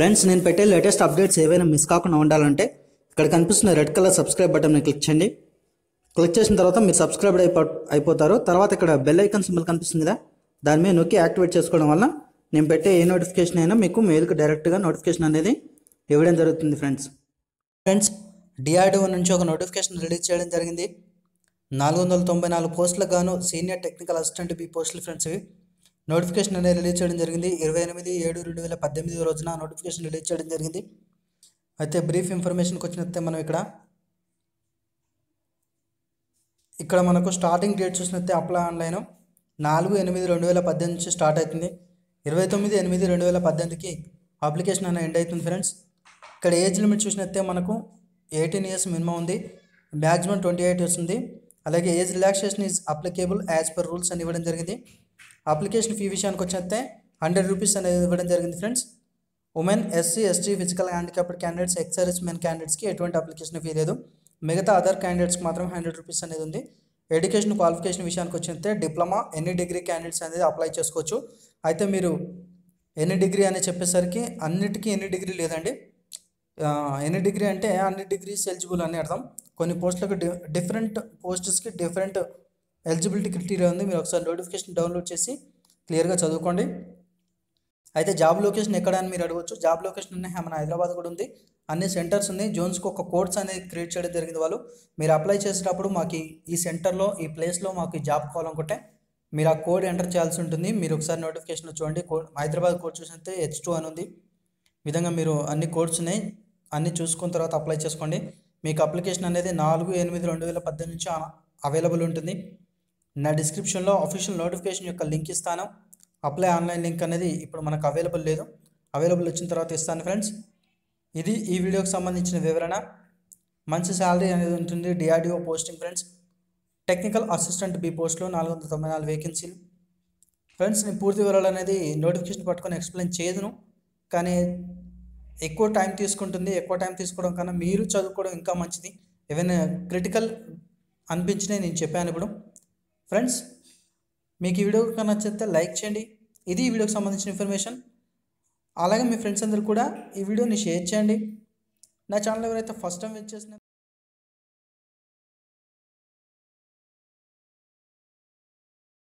friends నేను పెట్టే latest updates ఏవైనా మిస్ కాకుండా ఉండాలంటే ఇక్కడ కనిపిస్తున్న రెడ్ కలర్ సబ్స్క్రైబ్ బటన్ని క్లిక్ చేయండి క్లిక్ చేసిన తర్వాత మీరు సబ్స్క్రైబ్ అయిపో అయిపోతారు తర్వాత ఇక్కడ బెల్ ఐకాన్ సింబల్ కనిపిస్తుంది కదా దాని మీద నొక్కి యాక్టివేట్ చేసుకోవడం వల్ల నేను పెట్టే ఏ నోటిఫికేషన్ అయినా మీకు మెయిల్కి డైరెక్ట్గా నోటిఫికేషన్ అనేది ఇవ్వడం జరుగుతుంది ఫ్రెండ్స్ ఫ్రెండ్స్ డిఆర్డిఓ నుంచి ఒక నోటిఫికేషన్ రిలీజ్ చేయడం జరిగింది నాలుగు వందల తొంభై నాలుగు పోస్టులకు గాను సీనియర్ టెక్నికల్ అసిస్టెంట్ బి పోస్టులు ఫ్రెండ్స్ ఇవి నోటిఫికేషన్ అనేది రిలీజ్ చేయడం జరిగింది ఇరవై ఎనిమిది ఏడు రెండు వేల పద్దెనిమిది రోజున నోటిఫికేషన్ రిలీజ్ చేయడం జరిగింది అయితే బ్రీఫ్ ఇన్ఫర్మేషన్కి వచ్చినట్టే మనం ఇక్కడ ఇక్కడ మనకు స్టార్టింగ్ డేట్ చూసినట్టే అప్లై ఆన్లైన్ నాలుగు ఎనిమిది రెండు వేల పద్దెనిమిది నుంచి స్టార్ట్ అవుతుంది ఇరవై తొమ్మిది ఎనిమిది రెండు వేల పద్దెనిమిదికి అప్లికేషన్ అనేది ఎండ్ అవుతుంది ఫ్రెండ్స్ ఇక్కడ ఏజ్ లిమిట్ చూసినట్టే మనకు ఎయిటీన్ ఇయర్స్ మినిమం ఉంది మ్యాక్సిమం ట్వంటీ ఎయిట్ ఇయర్స్ ఉంది అలాగే age relaxation is applicable as per rules అని ఇవ్వడం జరిగింది అప్లికేషన్ ఫీ విషయానికి వచ్చినట్టే హండ్రెడ్ రూపీస్ అనేది ఇవ్వడం జరిగింది friends women SC ST physical handicapped candidates ex servicemen క్యాండిడేట్స్కి ఎటువంటి అప్లికేషన్ ఫీ లేదు మిగతా అదర్ క్యాండిడేట్స్కి మాత్రం హండ్రెడ్ రూపీస్ అనేది ఉంది ఎడ్యుకేషన్ క్వాలిఫికేషన్ విషయానికి వచ్చినట్టే డిప్లొమా ఎన్ని డిగ్రీ క్యాండిడేట్స్ అనేది అప్లై చేసుకోవచ్చు అయితే మీరు ఎన్ని డిగ్రీ అని చెప్పేసరికి అన్నిటికీ ఎన్ని డిగ్రీ లేదండి ఆ, ఎన్ని డిగ్రీ అంటే అన్ని డిగ్రీస్ ఎలిజిబుల్ అని అర్థం కొన్ని పోస్టులకు డి డిఫరెంట్ పోస్టెస్కి డిఫరెంట్ ఎలిజిబిలిటీ క్రిటీరియా ఉంది మీరు ఒకసారి నోటిఫికేషన్ డౌన్లోడ్ చేసి క్లియర్గా చదువుకోండి అయితే జాబ్ లొకేషన్ ఎక్కడ అని మీరు అడగవచ్చు జాబ్ లొకేషన్ ఉన్నాయి మన హైదరాబాద్ కూడా ఉంది అన్ని సెంటర్స్ ఉన్నాయి జోన్స్కి ఒక కోడ్స్ అనేది క్రియేట్ చేయడం జరిగింది వాళ్ళు మీరు అప్లై చేసేటప్పుడు మాకు ఈ- ఈ సెంటర్లో ఈ ప్లేస్లో మాకు ఈ జాబ్ కావాలనుకుంటే మీరు ఆ కోడ్ ఎంటర్ చేయాల్సి ఉంటుంది మీరు ఒకసారి నోటిఫికేషన్ చూడండి కోడ్ హైదరాబాద్ కోడ్ చూసితే హెచ్ టూ అని ఉంది ఈ విధంగా మీరు అన్ని కోడ్స్ ఉన్నాయి అన్ని చూసుకున్న తర్వాత అప్లై చేసుకోండి మీకు అప్లికేషన్ అనేది నాలుగు ఎనిమిది రెండు వేల పద్దెనిమిది నుంచి అవైలబుల్ ఉంటుంది నా డిస్క్రిప్షన్లో అఫీషియల్ నోటిఫికేషన్ యొక్క లింక్ ఇస్తాను అప్లై ఆన్లైన్ లింక్ అనేది ఇప్పుడు మనకు అవైలబుల్ లేదు అవైలబుల్ వచ్చిన తర్వాత ఇస్తాను ఫ్రెండ్స్ ఇది ఈ వీడియోకి సంబంధించిన వివరణ మంచి శాలరీ అనేది ఉంటుంది DRDO posting friends technical assistant B పోస్ట్లో నాలుగు వందల తొంభై నాలుగు వేకెన్సీలు ఫ్రెండ్స్ నేను పూర్తి వివరాలు అనేది నోటిఫికేషన్ పట్టుకొని ఎక్స్ప్లెయిన్ చేయదును కానీ ఎక్కువ టైం తీసుకుంటుంది ఎక్కువ టైం తీసుకోవడం కన్నా మీరు చదువుకోవడం ఇంకా మంచిది ఏవైనా క్రిటికల్ అనిపించినాయి నేను చెప్పాను ఇప్పుడు ఫ్రెండ్స్ మీకు ఈ వీడియో కన్నా నచ్చితే లైక్ చేయండి ఇది ఈ వీడియోకి సంబంధించిన ఇన్ఫర్మేషన్ అలాగే మీ ఫ్రెండ్స్ అందరూ కూడా ఈ వీడియోని షేర్ చేయండి నా ఛానల్ ఎవరైతే ఫస్ట్ టైం విచ్ చేసిన